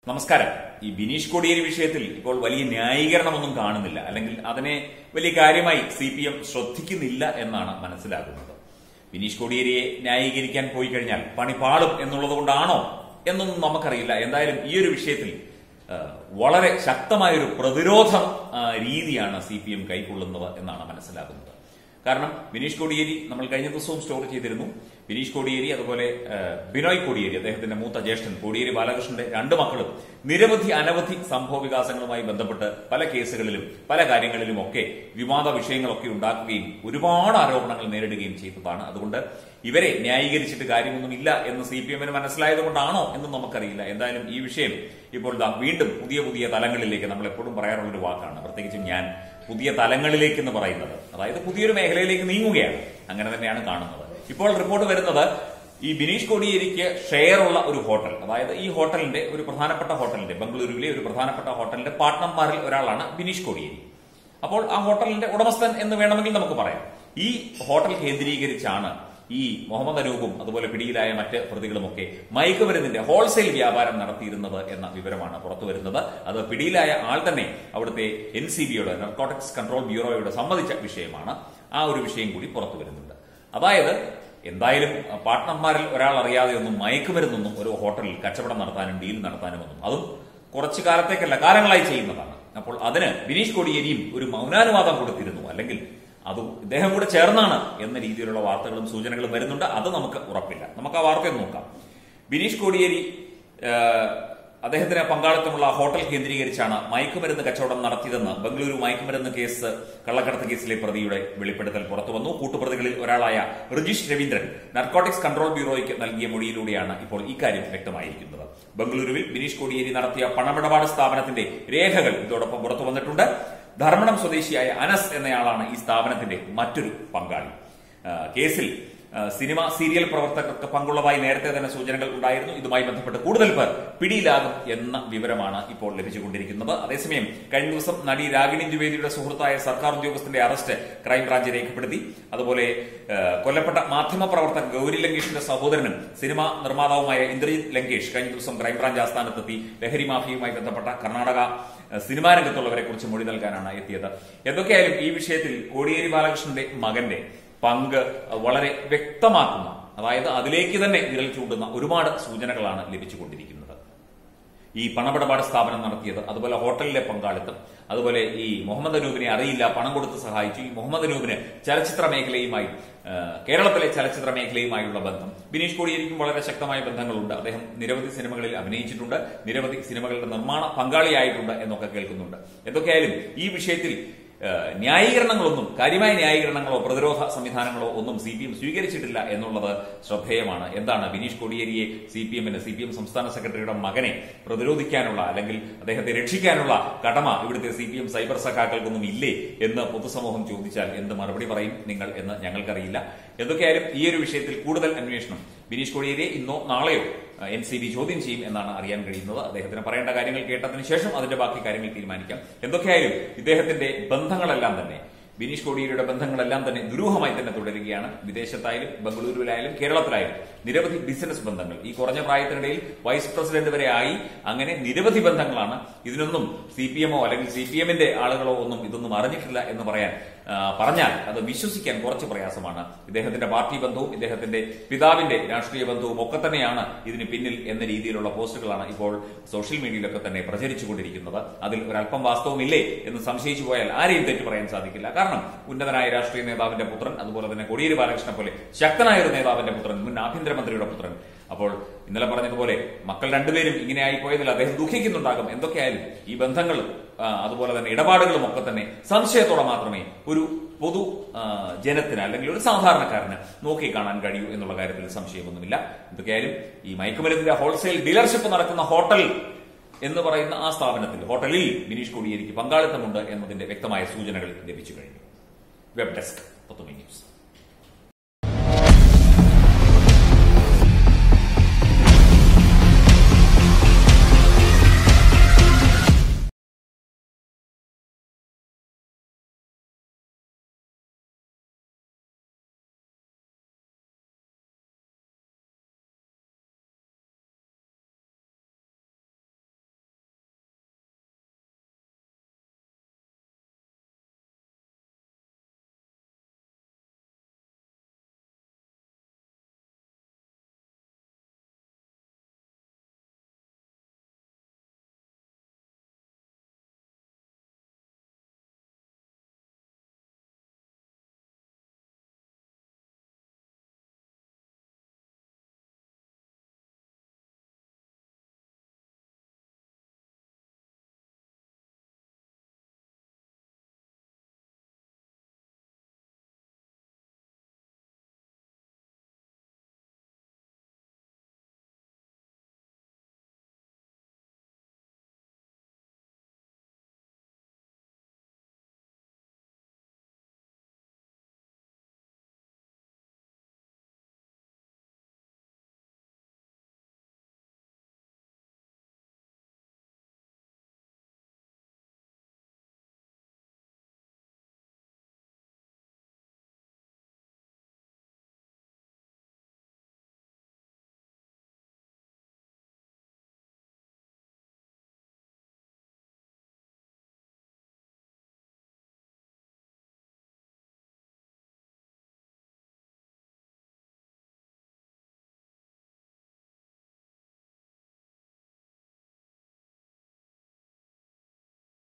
നമസ്കാരം ഈ ബിനീഷ് കോടിയേരി വിഷയത്തിൽ ഇപ്പോൾ വലിയ ന്യായീകരണമൊന്നും കാണുന്നില്ല അല്ലെങ്കിൽ അതിനെ വലിയ കാര്യമായി സി പി എം ശ്രദ്ധിക്കുന്നില്ല എന്നാണ് മനസ്സിലാകുന്നത് ബിനീഷ് കോടിയേരിയെ ന്യായീകരിക്കാൻ പോയി കഴിഞ്ഞാൽ പണി പാളും എന്നുള്ളത് കൊണ്ടാണോ എന്നൊന്നും നമുക്കറിയില്ല എന്തായാലും ഈ ഒരു വിഷയത്തിൽ ആ, വളരെ ശക്തമായൊരു പ്രതിരോധ ആ, രീതിയാണ് സി പി എം കൈക്കൊള്ളുന്നത് എന്നാണ് മനസ്സിലാകുന്നത് കാരണം ബിനീഷ് കോടിയേരി നമ്മൾ കഴിഞ്ഞ ദിവസവും സ്റ്റോർ ചെയ്തിരുന്നു ബിനീഷ് കോടിയേരി അതുപോലെ ആ, ബിനോയ് കോടിയേരി അദ്ദേഹത്തിന്റെ മൂത്ത ജ്യേഷ്ഠൻ കോടിയേരി ബാലകൃഷ്ണന്റെ രണ്ട് മക്കളും നിരവധി അനവധി സംഭവ വികാസങ്ങളുമായി ബന്ധപ്പെട്ട് പല കേസുകളിലും പല കാര്യങ്ങളിലും ഒക്കെ വിവാദ വിഷയങ്ങളൊക്കെ ഉണ്ടാക്കുകയും ഒരുപാട് ആരോപണങ്ങൾ നേരിടുകയും ചെയ്തതാണ് അതുകൊണ്ട് ഇവരെ ന്യായീകരിച്ചിട്ട് കാര്യമൊന്നുമില്ല എന്ന് സി പി എമ്മിന് മനസ്സിലായതുകൊണ്ടാണോ എന്നും നമുക്കറിയില്ല എന്തായാലും ഈ വിഷയം ഇപ്പോൾ ദാ വീണ്ടും പുതിയ പുതിയ തലങ്ങളിലേക്ക് നമ്മൾ എപ്പോഴും പറയാറുള്ള ഒരു വാക്കാണ് പ്രത്യേകിച്ചും ഞാൻ പുതിയ തലങ്ങളിലേക്ക് എന്ന് പറയുന്നത് അതായത് പുതിയൊരു മേഖലയിലേക്ക് നീങ്ങുകയാണ് അങ്ങനെ തന്നെയാണ് കാണുന്നത് ഇപ്പോൾ റിപ്പോർട്ട് വരുന്നത് ഈ ബിനീഷ് കോടിയേരിക്ക് ഷെയർ ഉള്ള ഒരു ഹോട്ടൽ അതായത് ഈ ഹോട്ടലിന്റെ ഒരു പ്രധാനപ്പെട്ട ഹോട്ടലിന്റെ ബംഗളൂരുവിലെ ഒരു പ്രധാനപ്പെട്ട ഹോട്ടലിന്റെ പാർട്ട്ണർമാരിൽ ഒരാളാണ് ബിനീഷ് കോടിയേരി അപ്പോൾ ആ ഹോട്ടലിന്റെ ഉടമസ്ഥൻ എന്ന് വേണമെങ്കിൽ നമുക്ക് പറയാം ഈ ഹോട്ടൽ കേന്ദ്രീകരിച്ചാണ് ഈ മുഹമ്മദ് അനൂപും അതുപോലെ പിടിയിലായ മറ്റ് പ്രതികളുമൊക്കെ മയക്കുമരുന്നിന്റെ ഹോൾസെയിൽ വ്യാപാരം നടത്തിയിരുന്നത് എന്ന വിവരമാണ് പുറത്തുവരുന്നത് അത് പിടിയിലായ ആൾ തന്നെ അവിടുത്തെ എൻ സി ബിയോട് നർക്കോട്ടിക്സ് കൺട്രോൾ ബ്യൂറോയോട് സമ്മതിച്ച വിഷയമാണ് ആ ഒരു വിഷയം കൂടി പുറത്തു വരുന്നുണ്ട് അതായത് എന്തായാലും പാർട്ട്ണർമാരിൽ ഒരാൾ അറിയാതെ ഒന്നും മയക്കുമരുന്നൊന്നും ഒരു ഹോട്ടലിൽ കച്ചവടം നടത്താനും ഡീൽ നടത്താനും ഒന്നും അതും കുറച്ചു കാലത്തേക്കല്ല കാലങ്ങളായി ചെയ്യുന്നതാണ് അപ്പോൾ അതിന് ബിനീഷ് കോടിയേരിയും ഒരു മൗനാനുവാദം കൊടുത്തിരുന്നു അല്ലെങ്കിൽ അത് ഇദ്ദേഹം കൂടെ ചേർന്നാണ് എന്ന രീതിയിലുള്ള വാർത്തകളും സൂചനകളും വരുന്നുണ്ട് അത് നമുക്ക് ഉറപ്പില്ല നമുക്ക് ആ വാർത്തയൊന്ന് നോക്കാം ബിനീഷ് കോടിയേരി ആ, അദ്ദേഹത്തിന് പങ്കാളിത്തമുള്ള ഹോട്ടൽ കേന്ദ്രീകരിച്ചാണ് മയക്കുമരുന്ന് കച്ചവടം നടത്തിയതെന്ന് ബംഗളൂരു മയക്കുമരുന്ന് കേസ് കള്ളക്കടത്ത് കേസിലെ പ്രതിയുടെ വെളിപ്പെടുത്തൽ പുറത്തുവന്നു കൂട്ടുപ്രതികളിൽ ഒരാളായ റിജീഷ് രവീന്ദ്രൻ നർക്കോട്ടിക്സ് കൺട്രോൾ ബ്യൂറോയ്ക്ക് നൽകിയ മൊഴിയിലൂടെയാണ് ഇപ്പോൾ ഇക്കാര്യം വ്യക്തമായിരിക്കുന്നത് ബംഗളൂരുവിൽ ബിനീഷ് കോടിയേരി നടത്തിയ പണമിടപാട് സ്ഥാപനത്തിന്റെ രേഖകൾ ഇതോടൊപ്പം പുറത്തു വന്നിട്ടുണ്ട് ധർമ്മടം സ്വദേശിയായ അനസ് എന്നയാളാണ് ഈ സ്ഥാപനത്തിന്റെ മറ്റൊരു പങ്കാളി ആ, കേസിൽ ആ, സിനിമ സീരിയൽ പ്രവർത്തകർക്ക് പങ്കുള്ളതായി നേരത്തെ തന്നെ സൂചനകൾ ഉണ്ടായിരുന്നു ഇതുമായി ബന്ധപ്പെട്ട് കൂടുതൽ പേർ പിടിയിലാകും എന്ന വിവരമാണ് ഇപ്പോൾ ലഭിച്ചുകൊണ്ടിരിക്കുന്നത് അതേസമയം കഴിഞ്ഞ ദിവസം നടി രാഗിണി ദ്വിവേദിയുടെ സുഹൃത്തായ സർക്കാർ ഉദ്യോഗസ്ഥന്റെ അറസ്റ്റ് ക്രൈംബ്രാഞ്ച് രേഖപ്പെടുത്തി അതുപോലെ ആ, കൊല്ലപ്പെട്ട മാധ്യമ പ്രവർത്തകൻ ഗൌരി ലങ്കേഷിന്റെ സഹോദരനും സിനിമാ നിർമ്മാതാവുമായ ഇന്ദ്രജിത് ലങ്കേഷ് കഴിഞ്ഞ ദിവസം ക്രൈംബ്രാഞ്ച് ആസ്ഥാനത്തെത്തി ലഹരി മാഫിയയുമായി ബന്ധപ്പെട്ട കർണാടക ആ, സിനിമാ രംഗത്തുള്ളവരെ കുറിച്ച് മൊഴി നൽകാനാണ് എത്തിയത് എന്തൊക്കെയായാലും ഈ വിഷയത്തിൽ കോടിയേരി ബാലകൃഷ്ണന്റെ മകന്റെ പങ്ക് വളരെ വ്യക്തമാക്കുന്ന അതായത് അതിലേക്ക് തന്നെ വിരൽ ചൂണ്ടുന്ന ഒരുപാട് സൂചനകളാണ് ലഭിച്ചുകൊണ്ടിരിക്കുന്നത് ഈ പണമിടപാട് സ്ഥാപനം നടത്തിയത് അതുപോലെ ഹോട്ടലിലെ പങ്കാളിത്തം അതുപോലെ ഈ മുഹമ്മദ് അനൂപിനെ അറിയില്ല പണം കൊടുത്ത് സഹായിച്ചു ഈ മുഹമ്മദ് അനൂപിന് ചലച്ചിത്ര മേഖലയുമായി ആ, കേരളത്തിലെ ചലച്ചിത്ര മേഖലയുമായുള്ള ബന്ധം ബിനീഷ് കോടിയേരിക്കും വളരെ ശക്തമായ ബന്ധങ്ങളുണ്ട് അദ്ദേഹം നിരവധി സിനിമകളിൽ അഭിനയിച്ചിട്ടുണ്ട് നിരവധി സിനിമകളുടെ നിർമ്മാണ പങ്കാളിയായിട്ടുണ്ട് എന്നൊക്കെ കേൾക്കുന്നുണ്ട് എന്തൊക്കെയായാലും ഈ വിഷയത്തിൽ ആ, ന്യായീകരണങ്ങളൊന്നും കാര്യമായ ന്യായീകരണങ്ങളോ പ്രതിരോധ സംവിധാനങ്ങളോ ഒന്നും സി പി എം സ്വീകരിച്ചിട്ടില്ല എന്നുള്ളത് ശ്രദ്ധേയമാണ് എന്താണ് ബിനീഷ് കോടിയേരിയെ സി പി എമ്മിന് സി പി എം സംസ്ഥാന സെക്രട്ടറിയുടെ മകനെ പ്രതിരോധിക്കാനുള്ള അല്ലെങ്കിൽ അദ്ദേഹത്തെ രക്ഷിക്കാനുള്ള കടമ ഇവിടുത്തെ സി പി എം സൈബർ സഖാക്കൾക്കൊന്നും ഇല്ലേ എന്ന് പൊതുസമൂഹം ചോദിച്ചാൽ എന്ത് മറുപടി പറയും നിങ്ങൾ എന്ന് ഞങ്ങൾക്കറിയില്ല എന്തൊക്കെയായാലും ഈ ഒരു വിഷയത്തിൽ കൂടുതൽ അന്വേഷണം ബിനീഷ് കോടിയേരിയെ ഇന്നോ നാളെയോ എൻ സി ബി ചോദ്യം ചെയ്യും എന്നാണ് അറിയാൻ കഴിയുന്നത് അദ്ദേഹത്തിന് പറയേണ്ട കാര്യങ്ങൾ കേട്ടതിന് ശേഷം അതിന്റെ ബാക്കി കാര്യങ്ങൾ തീരുമാനിക്കാം എന്തൊക്കെയായാലും ഇദ്ദേഹത്തിന്റെ ബന്ധങ്ങളെല്ലാം തന്നെ ബിനീഷ് കോടിയേരിയുടെ ബന്ധങ്ങളെല്ലാം തന്നെ ദുരൂഹമായി തന്നെ തുടരുകയാണ് വിദേശത്തായാലും ബംഗളൂരുവിലായാലും കേരളത്തിലായാലും നിരവധി ബിസിനസ് ബന്ധങ്ങൾ ഈ കുറഞ്ഞ പ്രായത്തിനിടയിൽ വൈസ് പ്രസിഡന്റ് വരെ ആയി അങ്ങനെ നിരവധി ബന്ധങ്ങളാണ് ഇതിനൊന്നും സി പി എമ്മോ അല്ലെങ്കിൽ സി പി എമ്മിന്റെ ആളുകളോ ഒന്നും ഇതൊന്നും അറിഞ്ഞിട്ടില്ല എന്ന് പറയാൻ ആ, പറഞ്ഞാൽ അത് വിശ്വസിക്കാൻ കുറച്ച് പ്രയാസമാണ് ഇദ്ദേഹത്തിന്റെ പാർട്ടി ബന്ധവും ഇദ്ദേഹത്തിന്റെ പിതാവിന്റെ രാഷ്ട്രീയ ബന്ധവും ഒക്കെ തന്നെയാണ് ഇതിന് പിന്നിൽ എന്ന രീതിയിലുള്ള പോസ്റ്റുകളാണ് ഇപ്പോൾ സോഷ്യൽ മീഡിയയിലൊക്കെ തന്നെ പ്രചരിച്ചുകൊണ്ടിരിക്കുന്നത് അതിൽ ഒരല്പം വാസ്തവമില്ലേ എന്ന് സംശയിച്ചു പോയാൽ ആരെയും തെറ്റു പറയാൻ സാധിക്കില്ല കാരണം ഉന്നതനായ രാഷ്ട്രീയ നേതാവിന്റെ പുത്രൻ അതുപോലെ തന്നെ കോടിയേരി ബാലകൃഷ്ണനെ പോലെ ശക്തനായ ഒരു നേതാവിന്റെ പുത്രൻ മുൻ ആഭ്യന്തരമന്ത്രിയുടെ പുത്രൻ അപ്പോൾ ഇന്നലെ പറഞ്ഞതുപോലെ മക്കൾ രണ്ടുപേരും ഇങ്ങനെ ആയിപ്പോയതിൽ അദ്ദേഹം ദുഃഖിക്കുന്നുണ്ടാകും എന്തൊക്കെയായാലും ഈ ബന്ധങ്ങളും ആ, അതുപോലെ തന്നെ ഇടപാടുകളും ഒക്കെ തന്നെ സംശയത്തോടെ മാത്രമേ ഒരു പൊതു ആ, ജനത്തിന് അല്ലെങ്കിൽ ഒരു സാധാരണക്കാരന് നോക്കി കാണാൻ കഴിയൂ എന്നുള്ള കാര്യത്തിൽ സംശയമൊന്നുമില്ല എന്തൊക്കെയായാലും ഈ മയക്കുമരുന്നിന്റെ ഹോൾസെയിൽ ഡീലർഷിപ്പ് നടക്കുന്ന ഹോട്ടൽ എന്ന് പറയുന്ന ആ സ്ഥാപനത്തിൽ ഹോട്ടലിൽ ബിനീഷ് കോടിയേരിക്ക് പങ്കാളിത്തമുണ്ട് എന്നതിന്റെ വ്യക്തമായ സൂചനകൾ ലഭിച്ചു കഴിഞ്ഞു വെബ് ഡെസ്ക് പത്തുമണി ന്യൂസ്